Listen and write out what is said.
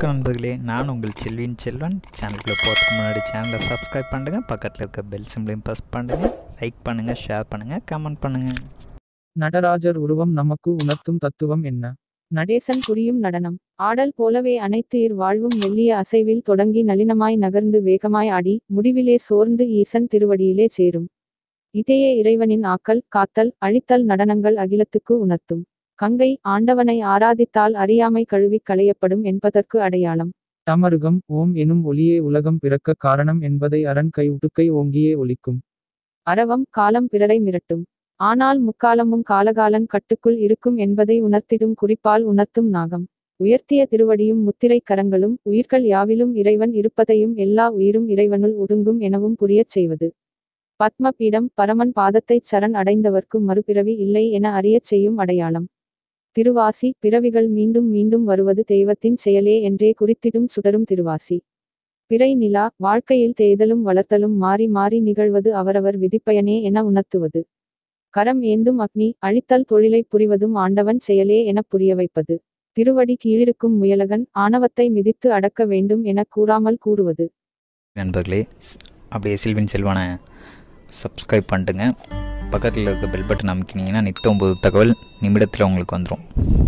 வணக்கம் நண்பர்களே நான் உங்கள் செல்வின் செல்வன் சேனலுக்குள்ளே போகிறதுக்கு முன்னாடி சேனலை சப்ஸ்கிரைப் பண்ணுங்க பக்கத்தில் இருக்க பெல் சிம்லையும் ப்ரெஸ் பண்ணுங்க லைக் பண்ணுங்கள் ஷேர் பண்ணுங்கள் கமெண்ட் பண்ணுங்கள் நடராஜர் உருவம் நமக்கு உணர்த்தும் தத்துவம் என்ன நடேசன் புரியும் நடனம் ஆடல் போலவே அனைத்து இர் வாழ்வும் மெல்லிய அசைவில் தொடங்கி நளினமாய் நகர்ந்து வேகமாய் ஆடி முடிவிலே சோர்ந்து ஈசன் திருவடியிலே சேரும் இதையே இறைவனின் ஆக்கல் காத்தல் அழித்தல் நடனங்கள் அகிலத்துக்கு உணர்த்தும் கங்கை ஆண்டவனை ஆராதித்தால் அறியாமை கழுவிக் களையப்படும் என்பதற்கு அடையாளம் டமருகம் ஓம் எனும் ஒளியே உலகம் பிறக்க காரணம் என்பதை அரண் கை உடுக்கை ஓங்கியே ஒலிக்கும் அரவம் காலம் பிறரை மிரட்டும் ஆனால் முக்காலமும் காலகாலன் கட்டுக்குள் இருக்கும் என்பதை உணர்த்திடும் குறிப்பால் உணர்த்தும் நாகம் உயர்த்திய திருவடியும் முத்திரை கரங்களும் உயிர்கள் யாவிலும் இறைவன் இருப்பதையும் எல்லா உயிரும் இறைவனுள் ஒடுங்கும் எனவும் புரியச் செய்வது பத்மபீடம் பரமன் பாதத்தைச் சரண் அடைந்தவர்க்கு மறுபிறவி இல்லை என அறியச் செய்யும் அடையாளம் திருவாசி பிறவிகள் மீண்டும் மீண்டும் வருவது தெய்வத்தின் செயலே என்றே குறித்திடும் சுடரும் திருவாசி பிறை நிலா வாழ்க்கையில் தேய்தலும் வளர்த்தலும் மாறி மாறி நிகழ்வது அவரவர் விதிப்பயனே என உணர்த்துவது கரம் ஏந்தும் அக்னி அழித்தல் தொழிலை புரிவதும் ஆண்டவன் செயலே எனப் புரிய வைப்பது திருவடி கீழிருக்கும் முயலகன் ஆணவத்தை மிதித்து அடக்க வேண்டும் என கூறாமல் கூறுவது நண்பர்களே ஸ்- அப்படியே செல்வின் செல்வனை சப்ஸ்கிரைப் பண்ணிட்டுங்க பக்கத்தில் இருக்க பெல் பட்டன் அமைக்கினீங்கன்னா நித்தம் புது தகவல் நிமிடத்தில் உங்களுக்கு வந்துடும்